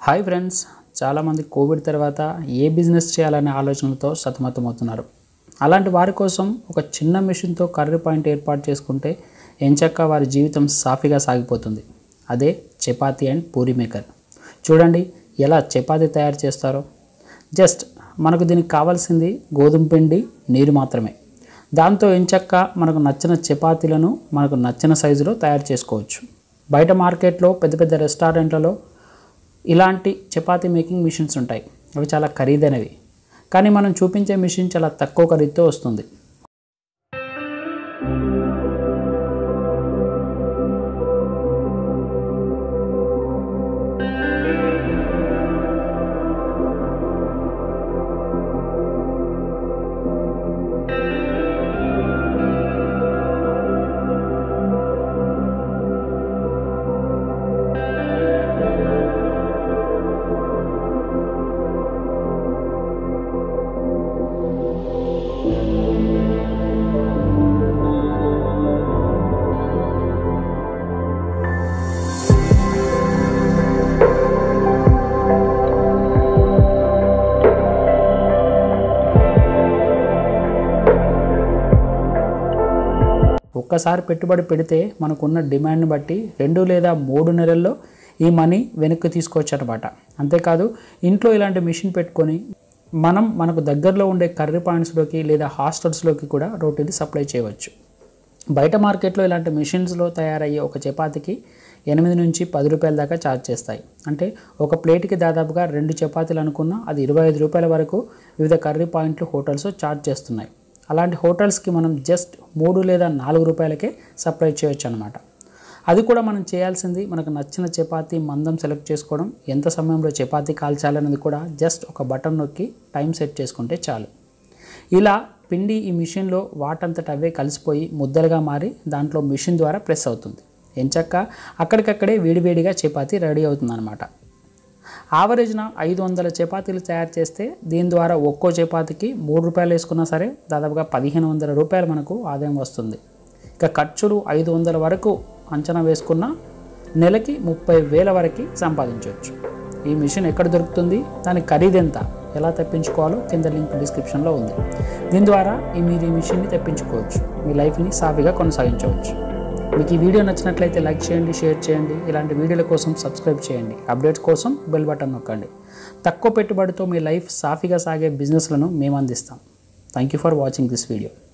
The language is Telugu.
హాయ్ ఫ్రెండ్స్ చాలామంది కోవిడ్ తర్వాత ఏ బిజినెస్ చేయాలనే ఆలోచనలతో సతమతమవుతున్నారు అలాంటి వారి కోసం ఒక చిన్న మిషన్తో కర్రీ పాయింట్ ఏర్పాటు చేసుకుంటే ఎంచక్క వారి జీవితం సాఫీగా సాగిపోతుంది అదే చపాతీ అండ్ పూరి మేకర్ చూడండి ఎలా చపాతీ తయారు చేస్తారో జస్ట్ మనకు దీనికి కావాల్సింది గోధుమ పిండి నీరు మాత్రమే దాంతో ఎంచక్క మనకు నచ్చిన చపాతీలను మనకు నచ్చిన సైజులో తయారు చేసుకోవచ్చు బయట మార్కెట్లో పెద్ద పెద్ద రెస్టారెంట్లలో ఇలాంటి చపాతీ మేకింగ్ మిషన్స్ ఉంటాయి అవి చాలా ఖరీదైనవి కానీ మనం చూపించే మిషన్ చాలా తక్కువ ఖరీదుతో వస్తుంది ఒక్కసారి పెట్టుబడి పెడితే మనకున్న డిమాండ్ని బట్టి రెండు లేదా మూడు నెలల్లో ఈ మనీ వెనక్కి తీసుకోవచ్చు అనమాట అంతేకాదు ఇంట్లో ఇలాంటి మిషన్ పెట్టుకొని మనం మనకు దగ్గరలో ఉండే కర్రీ పాయింట్స్లోకి లేదా హాస్టల్స్లోకి కూడా రోటీని సప్లై చేయవచ్చు బయట మార్కెట్లో ఇలాంటి మిషన్స్లో తయారయ్యే ఒక చపాతీకి ఎనిమిది నుంచి పది రూపాయల దాకా ఛార్జ్ చేస్తాయి అంటే ఒక ప్లేట్కి దాదాపుగా రెండు చపాతీలు అనుకున్నా అది ఇరవై ఐదు రూపాయల వరకు వివిధ కర్రీ పాయింట్లు హోటల్స్ ఛార్జ్ చేస్తున్నాయి అలాంటి హోటల్స్కి మనం జస్ట్ మూడు లేదా నాలుగు రూపాయలకే సప్లై చేయొచ్చు అనమాట అది కూడా మనం చేయాల్సింది మనకు నచ్చిన చపాతీ మందం సెలెక్ట్ చేసుకోవడం ఎంత సమయంలో చపాతీ కాల్చాలనేది కూడా జస్ట్ ఒక బటన్ నొక్కి టైం సెట్ చేసుకుంటే చాలు ఇలా పిండి ఈ మిషన్లో వాటంతట అవే కలిసిపోయి ముద్దలుగా మారి దాంట్లో మిషన్ ద్వారా ప్రెస్ అవుతుంది ఎంచక్క అక్కడికక్కడే వేడివేడిగా చపాతీ రెడీ అవుతుందన్నమాట ఆవరేజ్న ఐదు వందల చపాతీలు తయారు చేస్తే దీని ద్వారా ఒక్కో చపాతీకి మూడు రూపాయలు వేసుకున్నా సరే దాదాపుగా పదిహేను వందల రూపాయలు మనకు ఆదాయం వస్తుంది ఇక ఖర్చులు ఐదు వందల వరకు అంచనా వేసుకున్న నెలకి ముప్పై వేల వరకు సంపాదించవచ్చు ఈ మిషన్ ఎక్కడ దొరుకుతుంది దాని ఖరీదు ఎంత ఎలా తెప్పించుకోవాలో కింద లింక్ డిస్క్రిప్షన్లో ఉంది దీని ద్వారా ఈ మీరు ఈ మిషన్ని తెప్పించుకోవచ్చు మీ లైఫ్ని సాఫీగా కొనసాగించవచ్చు మీకు ఈ వీడియో నచ్చినట్లయితే లైక్ చేయండి షేర్ చేయండి ఇలాంటి వీడియోల కోసం సబ్స్క్రైబ్ చేయండి అప్డేట్స్ కోసం బెల్ బటన్ నొక్కండి తక్కువ పెట్టుబడితో మీ లైఫ్ సాఫీగా సాగే బిజినెస్లను మేము అందిస్తాం thank you for watching this video